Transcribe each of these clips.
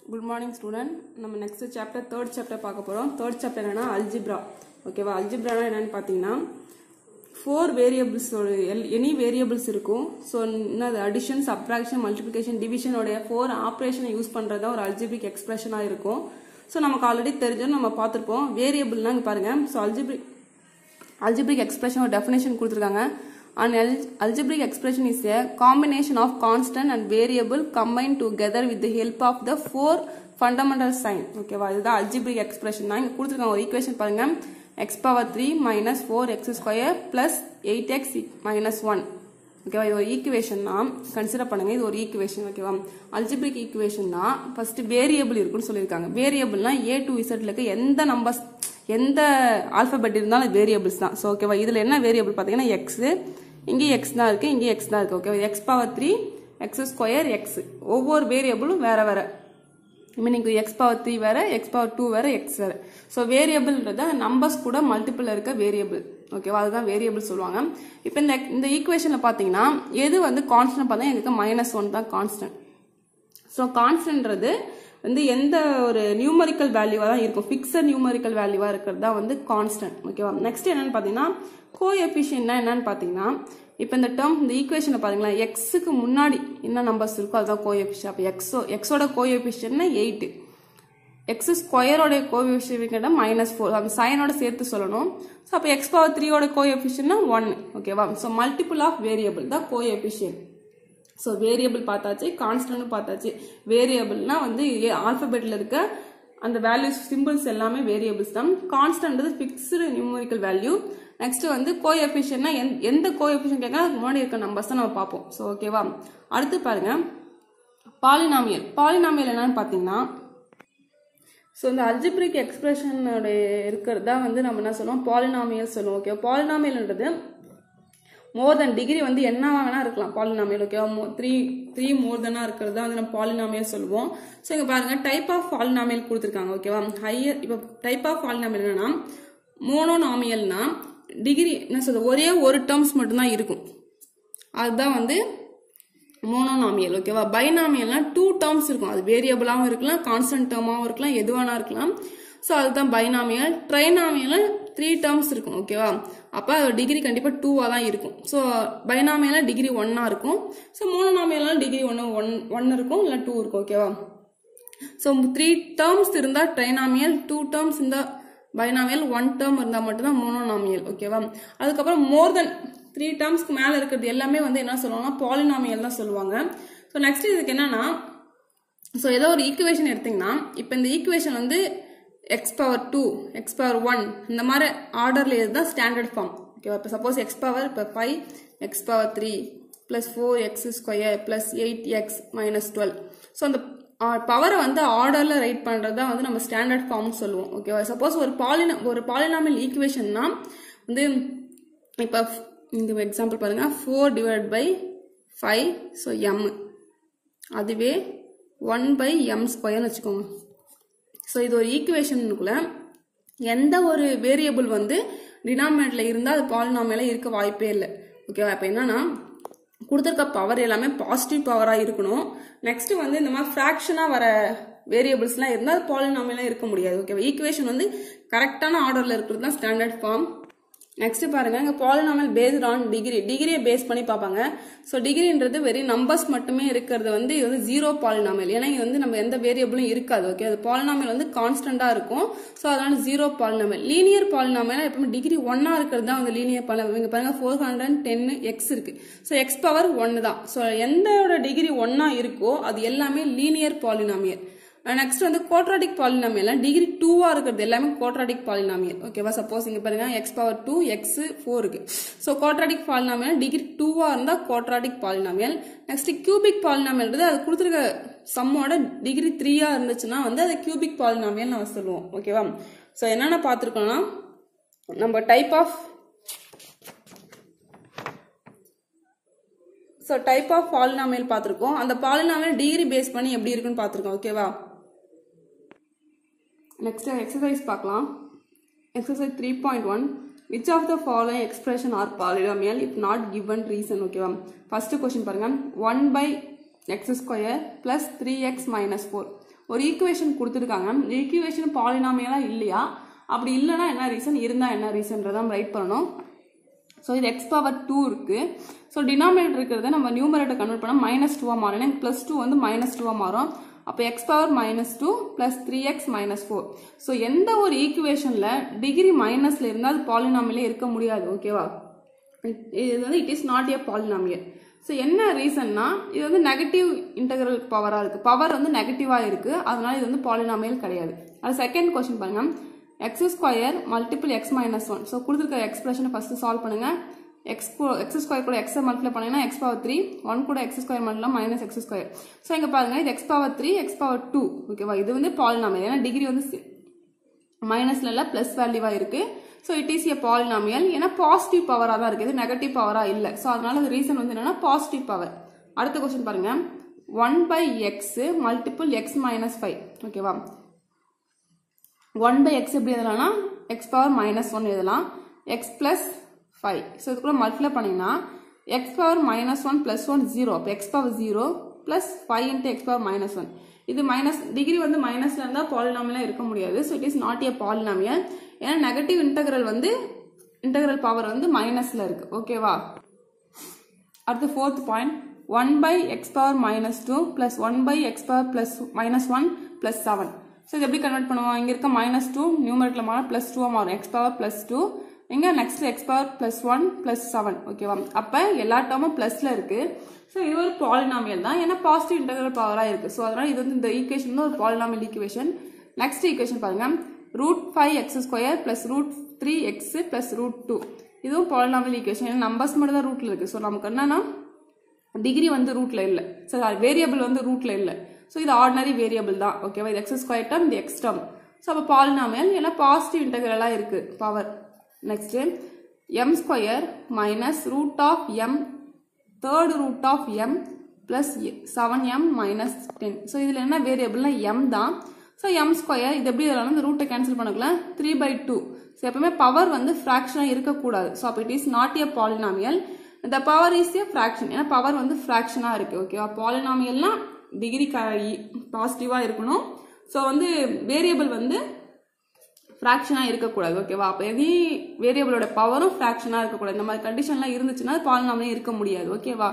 good morning student நம்ம next chapter third chapter பார்க்க போகிறோம் தேர்ட் சாப்டர் என்னன்னா அல்ஜிப்ரா ஓகேவா அல்ஜிப்ரானா என்னன்னு பார்த்தீங்கன்னா ஃபோர் வேரியபிள்ஸ் எல் எனி வேரியபிள்ஸ் இருக்கும் ஸோ என்னது அடிஷன் சப்ராக்ஷன் மல்டிப்ளிகேஷன் டிவிஷனோடைய ஃபோர் ஆப்ரேஷனை யூஸ் பண்ணுறது ஒரு அல்ஜிபிக் எக்ஸ்பிரஷனாக இருக்கும் ஸோ நமக்கு ஆல்ரெடி தெரிஞ்சோம் நம்ம பார்த்துருப்போம் வேரியபிள்னா இங்கே பாருங்கள் so algebraic algebraic expression or definition கொடுத்துருக்காங்க an al- algebraic expression is a combination of constant and variable combined together with the help of the four fundamental sign ஓகேவா இதுதான் algebraic expression தான் இங்க கொடுத்துருக்காங்க ஒரு ஈக்குவேஷன் பாருங்க x power 3 minus 4x square plus 8x minus 1 ஓகேவா இது ஒரு ஈக்குவேஷன் தான் கன்சிடர் பண்ணுங்க இது ஒரு ஈக்குவேஷன் ஓகேவா அல்ஜிபிரிக் ஈக்குவேஷன் தான் ஃபர்ஸ்ட் வேரியபிள் இருக்குன்னு சொல்லியிருக்காங்க வேரியபிள்னா ஏ டு இசட்ல இருக்க எந்த நம்பர்ஸ் எந்த ஆல்பபெட் இருந்தாலும் வேரியபிள்ஸ் தான் ஸோ ஓகேவா இதில் என்ன வேரியபிள் பார்த்தீங்கன்னா எக்ஸ் இங்கேயும் எக்ஸ் தான் இருக்கு இங்கேயும் எக்ஸ் தான் இருக்கு ஓகேவா x power three x square x ஒவ்வொரு வேரியபிளும் வேற வேற மீனிங் எக்ஸ் பவர் த்ரீ வேற எக்ஸ் பவர் டூ வேற எக்ஸ் வேற ஸோ வேரியபிள்ன்றத நம்பர்ஸ் கூட மல்டிபிள் இருக்க வேரியபிள் ஓகேவா அதுதான் வேரியபிள் சொல்லுவாங்க இப்போ இந்த இந்த ஈக்குவேஷனில் பார்த்தீங்கன்னா எது வந்து கான்ஸ்டன்ட் பார்த்தீங்கன்னா எங்களுக்கு மைனஸ் ஒன் தான் கான்ஸ்டன்ட் ஸோ கான்ஸ்டன்ட்றது வந்து எந்த ஒரு நியூமரிக்கல் வேல்யூவாக தான் இருக்கும் ஃபிக்ஸட் நியூமரிக்கல் வேல்யூவாக இருக்கிறது தான் வந்து கான்ஸ்டன்ட் ஓகேவா நெக்ஸ்ட் என்னன்னு பார்த்தீங்கன்னா கோ எஃபிஷியன்ட்னா என்னன்னு பார்த்தீங்கன்னா இப்போ இந்த டேர்ம் இந்த ஈக்குவேஷனை பாருங்களேன் எக்ஸுக்கு முன்னாடி என்ன நம்பர்ஸ் இருக்கோ அதுதான் கோ எஃபிஷியன் அப்போ எக்ஸோ எக்ஸோட கோ எஃபிஷியன்னா எயிட்டு எக்ஸ் ஸ்கொயரோட கோஎஃபிஷியன்ட் மைனஸ் ஃபோர் அந்த சைனோட சேர்த்து சொல்லணும் ஸோ அப்போ எக்ஸ் பவர் த்ரீயோட கோஎஃபிஷியன்னா ஒன் ஓகேவா ஸோ மல்டிபிள் ஆஃப் வேரியபிள் தான் கோஎஃபிஷியன்ட் ஸோ வேரியபிள் பார்த்தாச்சு கான்ஸ்டன்ட் பார்த்தாச்சு வேரியபிள்னா வந்து ஆல்பபெட்டில் இருக்க அந்த வேல்யூஸ் சிம்பிள்ஸ் எல்லாமே வேரியபிள்ஸ் தான் constant fixed numerical value next வந்து கோஎஃபிஷியன்னா எந்த கோஎஃபிஷியன் கேட்கலாம் அதுக்கு முன்னாடி இருக்க நம்பர்ஸ் தான் நம்ம பார்ப்போம் ஸோ ஓகேவா அடுத்து பாருங்க பாலினாமியல் பாலினாமியல் என்னன்னு பார்த்தீங்கன்னா ஸோ இந்த அல்ஜிப்ரிக் எக்ஸ்பிரஷனுடைய இருக்கிறது தான் வந்து நம்ம என்ன சொல்லுவோம் பாலினாமியல் சொல்லுவோம் ஓகே பாலினாமியல்ன்றது மோர் தென் டிகிரி வந்து என்ன வேணா இருக்கலாம் பாலினாமியல் ஓகேவா மோ த்ரீ த்ரீ மோர் தெனாக இருக்கிறது தான் வந்து நம்ம பாலினாமியல் சொல்லுவோம் ஸோ இங்கே பாருங்க டைப் ஆஃப் பாலினாமியல் கொடுத்துருக்காங்க ஓகேவா ஹையர் இப்போ டைப் ஆஃப் பாலினாமியல் என்னன்னா மோனோனாமியல்னா டிகிரி என்ன சொல்றது ஒரே ஒரு டேர்ம்ஸ் மட்டும்தான் இருக்கும் அதுதான் வந்து மோனோனாமியல் ஓகேவா பைனாமியல்னா டூ டேர்ம்ஸ் இருக்கும் அது வேரியபிளாகவும் இருக்கலாம் கான்ஸ்டன்ட் டேர்மாகவும் இருக்கலாம் எது வேணா இருக்கலாம் ஸோ அதுதான் பைனாமியல் ட்ரைனாமியல் த்ரீ டேர்ம்ஸ் இருக்கும் ஓகேவா அப்போ அது டிகிரி கண்டிப்பாக டூவாக தான் இருக்கும் ஸோ பைனாமியல்னா டிகிரி ஒன்னாக இருக்கும் ஸோ மோனோனாமியல்னா டிகிரி ஒன்று ஒன் ஒன் இருக்கும் இல்லை டூ இருக்கும் ஓகேவா ஸோ த்ரீ டேர்ம்ஸ் இருந்தால் ட்ரைனாமியல் டூ டேர்ம்ஸ் இருந்தால் பைனாமியல் ஒன் டேர்ம் இருந்தால் மட்டும்தான் மோனோனாமியல் ஓகேவா அதுக்கப்புறம் மோர் தென் த்ரீ டேர்ம்ஸ்க்கு மேலே இருக்கிறது எல்லாமே வந்து என்ன சொல்லுவாங்கன்னா பாலினாமியல் தான் சொல்லுவாங்க ஸோ நெக்ஸ்ட் இதுக்கு என்னன்னா ஸோ ஏதோ ஒரு ஈக்குவேஷன் எடுத்தீங்கன்னா இப்போ இந்த ஈக்குவேஷன் வந்து x power two x power one இந்த மாதிரி ஆர்டரில் இதுதான் ஸ்டாண்டர்ட் ஃபார்ம் ஓகேவா இப்போ சப்போஸ் எக்ஸ் பவர் இப்போ five x power three plus four x square plus eight x minus twelve so அந்த பவரை வந்து ஆர்டரில் ரைட் பண்ணுறது தான் வந்து நம்ம ஸ்டாண்டர்ட் ஃபார்ம்னு சொல்லுவோம் ஓகேவா சப்போஸ் ஒரு பாலின ஒரு பாலினாமியல் ஈக்குவேஷன்னா வந்து இப்போ இங்கே எக்ஸாம்பிள் பாருங்கள் four divide by five so M அதுவே ஒன் பை எம் ஸ்கொயர்னு வச்சுக்கோங்க ஸோ இது ஒரு ஈக்குவேஷனுக்குள்ள எந்த ஒரு வேரியபிள் வந்து டினாமினேட்டில் இருந்தால் அது பாலினாமியில் இருக்க வாய்ப்பே இல்லை ஓகேவா இப்போ என்னன்னா கொடுத்துருக்க பவர் எல்லாமே பாசிட்டிவ் பவராக இருக்கணும் நெக்ஸ்ட் வந்து இந்த மாதிரி ஃப்ராக்ஷனாக வர வேரியபிள்ஸ்லாம் இருந்தால் அது பாலினாமியெலாம் இருக்க முடியாது ஓகேவா ஈக்குவேஷன் வந்து கரெக்டான ஆர்டரில் இருக்கிறது தான் ஸ்டாண்டர்ட் ஃபார்ம் நெக்ஸ்ட் பாருங்க இங்க பாலினாமல் பேஸ்ட் ஆன் டிகிரி டிகிரியை பேஸ் பண்ணி பார்ப்பாங்க ஸோ டிகிரின்றது வெறும் நம்பர்ஸ் மட்டுமே இருக்கிறது வந்து இது வந்து ஜீரோ பாலினாமல் ஏன்னா இது வந்து நம்ம எந்த வேரியபிளும் இருக்காது ஓகே அது பாலினாமல் வந்து கான்ஸ்டண்டா இருக்கும் ஸோ அதனால ஜீரோ பாலினாமல் லீனியர் பாலினாமல் எப்பவுமே டிகிரி ஒன்னா இருக்கிறது தான் வந்து லீனியர் பாலினாமல் இங்க பாருங்க ஃபோர் ஹண்ட்ரட் டென் எக்ஸ் இருக்கு ஸோ எக்ஸ் பவர் ஒன்னு தான் ஸோ எந்தோட டிகிரி ஒன்னா இருக்கோ அது எல்லாமே லீனியர் பாலினாமியல் நெக்ஸ்ட் வந்து கோட்ராடிக் பாலினாமியல் டிகிரி டூவா இருக்கிறது எல்லாமே கோட்ராடிக் பாலினாமியல் ஓகேவா சப்போஸ் இங்க பாருங்க x power two x four இருக்கு ஸோ கோட்ராடிக் பாலினாமியல் டிகிரி டூவா இருந்தா கோட்ராடிக் பாலினாமியல் நெக்ஸ்ட் கியூபிக் பாலினாமியல்ன்றது அது கொடுத்துருக்க சம்மோட டிகிரி த்ரீயா இருந்துச்சுன்னா வந்து அதை கியூபிக் பாலினாமியல் நம்ம சொல்லுவோம் ஓகேவா ஸோ என்னென்ன பார்த்துருக்கோம்னா நம்ம type of so type of polynomial பார்த்துருக்கோம் அந்த பாலினாமியல் டிகிரி பேஸ் பண்ணி எப்படி இருக்குன்னு பார்த்துருக்கோம் ஓகேவா நெக்ஸ்ட் எக்ஸசைஸ் பார்க்கலாம் exercise three point one which of the following expression are polynomial if not given reason ஓகேவா ஃபர்ஸ்ட் கொஸ்டின் பாருங்க one by x square plus three x minus four ஒரு equation கொடுத்துருக்காங்க இந்த ஈக்குவேஷன் பாலினாமியலா இல்லையா அப்படி இல்லைன்னா என்ன ரீசன் இருந்தால் என்ன ரீசன்றதான் ரைட் பண்ணணும் ஸோ இது எக்ஸ் பவர் டூ இருக்கு ஸோ டினாமினேட்டர் இருக்கிறத நம்ம நியூமரேட்டர் கன்வெர்ட் பண்ணால் மைனஸ் டூவாக மாறும் ஏன்னா ப்ளஸ் டூ வந்து மைனஸ் டூவாக மாறும் அப்போ x power minus two plus three x minus four so எந்த ஒரு ஈக்குவேஷனில் டிகிரி மைனஸில் இருந்தால் அது பாலினாமிலே இருக்க முடியாது ஓகேவா இது வந்து it is not a polynomial so என்ன ரீசன்னா இது வந்து நெகட்டிவ் இன்டெகிரல் பவராக இருக்குது பவர் வந்து நெகட்டிவாக இருக்குது அதனால இது வந்து பாலினாமியல் கிடையாது அது செகண்ட் கொஸ்டின் பாருங்க x square multiple x minus one so கொடுத்துருக்க எக்ஸ்பிரஷனை ஃபஸ்ட்டு சால்வ் பண்ணுங்க எக்ஸ் எக்ஸ் ஸ்கொயர் கூட எக்ஸை மல்டிப்ளை பண்ணீங்கன்னா எக்ஸ் பவர் த்ரீ ஒன் கூட x square multiply minus x square so இங்கே பாருங்க இது x power three x power two ஓகேவா இது வந்து பாலினாமியல் ஏன்னா டிகிரி வந்து மைனஸ்ல இல்லை ப்ளஸ் வேல்யூவாக இருக்கு so it is a polynomial ஏன்னா பாசிட்டிவ் பவராக தான் இருக்குது நெகட்டிவ் பவராக இல்லை ஸோ அதனால அது ரீசன் வந்து என்னன்னா பாசிட்டிவ் பவர் அடுத்த கொஸ்டின் பாருங்க one by x multiple x minus five ஓகேவா ஒன் பை எக்ஸ் எப்படி எழுதலாம்னா எக்ஸ் பவர் மைனஸ் ஒன் எழுதலாம் எக்ஸ் பிளஸ் ஃபைவ் ஸோ இதுக்குள்ள மல்டிப்ளை பண்ணிங்கன்னா x power minus one plus one zero அப்போ x power zero plus five into x power minus one இது minus degree வந்து மைனஸ்ல இருந்தால் பாலினாமியலாக இருக்க முடியாது so it is not a polynomial ஏன்னா நெகட்டிவ் இன்டகிரல் வந்து இன்டகிரல் பவர் வந்து மைனஸ்ல இருக்கு ஓகேவா அடுத்து fourth point one by x power minus two plus one by x power plus minus one plus seven so இது எப்படி கன்வெர்ட் பண்ணுவோம் இங்கே இருக்க மைனஸ் டூ நியூமரேட்டில் மாறும் ப்ளஸ் டூவாக மாறும் எக்ஸ் பவர் ப்ளஸ் டூ இங்கே next x power plus one plus seven ஓகேவா அப்போ எல்லா டேர்மும் ப்ளஸில் இருக்குது ஸோ இது ஒரு பாலினாமியல் தான் ஏன்னா பாசிட்டிவ் இன்டகிரல் பவராக இருக்குது ஸோ அதனால் இது வந்து இந்த ஈக்குவேஷன் வந்து ஒரு பாலினாமியல் ஈக்குவேஷன் நெக்ஸ்ட் ஈக்குவேஷன் பாருங்க root five x square plus root three x plus root two இதுவும் பாலினாமியல் ஈக்குவேஷன் ஏன்னா நம்பர்ஸ் மட்டும் தான் ரூட்டில் இருக்குது ஸோ நமக்கு என்னன்னா டிகிரி வந்து ரூட்ல இல்லை சரி வேரியபிள் வந்து ரூட்ல இல்லை ஸோ இது ஆர்டினரி வேரியபிள் தான் ஓகேவா இது எக்ஸ் ஸ்கொயர் டேர்ம் இது எக்ஸ் டேர்ம் ஸோ அப்போ பாலினாமியல் ஏன்னா பாசிட்டிவ் இன்டகிரலாக இருக்கு power next m square minus root of m third root of m plus seven m minus ten so இதில் என்ன வேரியபிள்னா எம் தான் ஸோ எம் ஸ்கொயர் இது எப்படி இதெல்லாம் இந்த ரூட்டை கேன்சல் பண்ணக்கலாம் த்ரீ பை டூ ஸோ எப்பவுமே பவர் வந்து ஃப்ராக்ஷனாக இருக்கக்கூடாது ஸோ அப்போ it is not a polynomial இந்த பவர் இஸ் ஏ ஃப்ராக்ஷன் ஏன்னா பவர் வந்து ஃப்ராக்ஷனாக இருக்கு ஓகேவா பாலினாமியல்னா டிகிரி பாசிட்டிவாக இருக்கணும் ஸோ வந்து வேரியபிள் வந்து ஃப்ராக்ஷனாக இருக்கக்கூடாது ஓகேவா அப்போ எதி வேரியபிளோட பவரும் ஃப்ராக்ஷனாக இருக்கக்கூடாது இந்த மாதிரி கண்டிஷன்லாம் இருந்துச்சுன்னா பாலினாமியம் இருக்க முடியாது ஓகேவா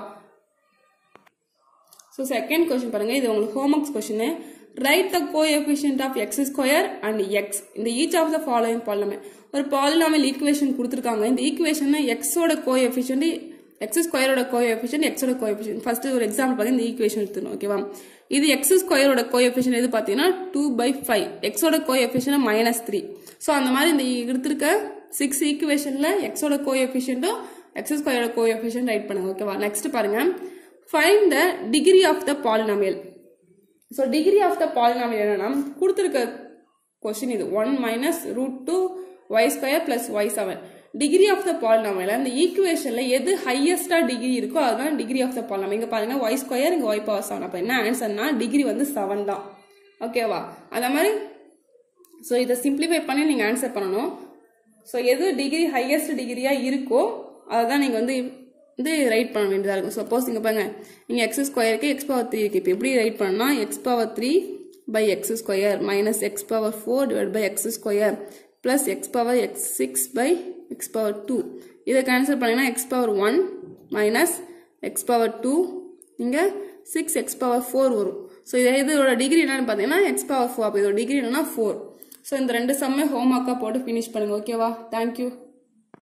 ஸோ செகண்ட் கொஸ்டின் பாருங்க இது உங்களுக்கு homeworks question write the coefficient of x square and x இந்த each of the following polynomial ஒரு பாலினாமியல் ஈக்குவேஷன் கொடுத்துருக்காங்க இந்த ஈக்குவேஷன் எக்ஸோட கோஎஃபிஷியன்ட் எக்ஸ் ஸ்கொயரோட கோஎஃபிஷியன்ட் எக்ஸோட கோஎஃபிஷியன்ட் ஃபர்ஸ்ட் ஒரு எக்ஸாம்பிள் பாருங்க இந்த ஈக்குவேஷன் எடுத்துணும் ஓகேவா இது எக்ஸ் ஸ்கொயரோட கோஎஃபிஷியன்ட் எது பார்த்தீங்கன்னா டூ பை ஃபைவ் எக்ஸோட கோஎஃபிஷியன்ட் மைனஸ் த்ரீ ஸோ அந்த மாதிரி இந்த எடுத்திருக்க சிக்ஸ் ஈக்குவேஷன்ல எக்ஸோட கோஎஃபிஷியன்ட்டும் எக்ஸ் ஸ்கொயரோட கோஎஃபிஷியன்ட் ரைட் பண்ணுங்க ஓகேவா நெக்ஸ்ட் பாருங்க find the degree of the polynomial so degree of the polynomial என்னன்னா கொடுத்துருக்க கொஸ்டின் இது one minus root two y square plus y seven degree of the polynomial அந்த ஈக்குவேஷன்ல எது ஹையஸ்டா டிகிரி இருக்கோ அதுதான் டிகிரி ஆஃப் த பாலினாமியல் இங்க பாருங்க ஒய் ஸ்கொயர் இங்க ஒய் பவர் செவன் அப்ப என்ன ஆன்சர்னா டிகிரி வந்து செவன் தான் ஓகேவா அந்த மாதிரி ஸோ இதை சிம்பிளிஃபை பண்ணி நீங்க ஆன்சர் பண்ணணும் ஸோ எது டிகிரி ஹையஸ்ட் டிகிரியா இருக்கோ அதை தான் நீங்க வந்து வந்து ரைட் பண்ண வேண்டியதாக இருக்கும் சப்போஸ் இங்கே பாருங்க இங்கே எக்ஸ் ஸ்கொயருக்கு எக்ஸ் பவர் த்ரீ இருக்கு இப்போ எப்படி ரைட் பண்ணனா x power three by x square minus x power four divide by x square plus x power x six by x power two இதை கேன்சல் பண்ணிங்கன்னா x power one minus x power two இங்கே six x power four வரும் so இதை இதோட degree என்னன்னு பார்த்தீங்கன்னா X power four அப்போ இதோட டிகிரி என்னன்னா ஃபோர் ஸோ இந்த ரெண்டு சம்மே ஹோம் ஒர்க்காக போட்டு ஃபினிஷ் பண்ணுங்க ஓகேவா தேங்க்யூ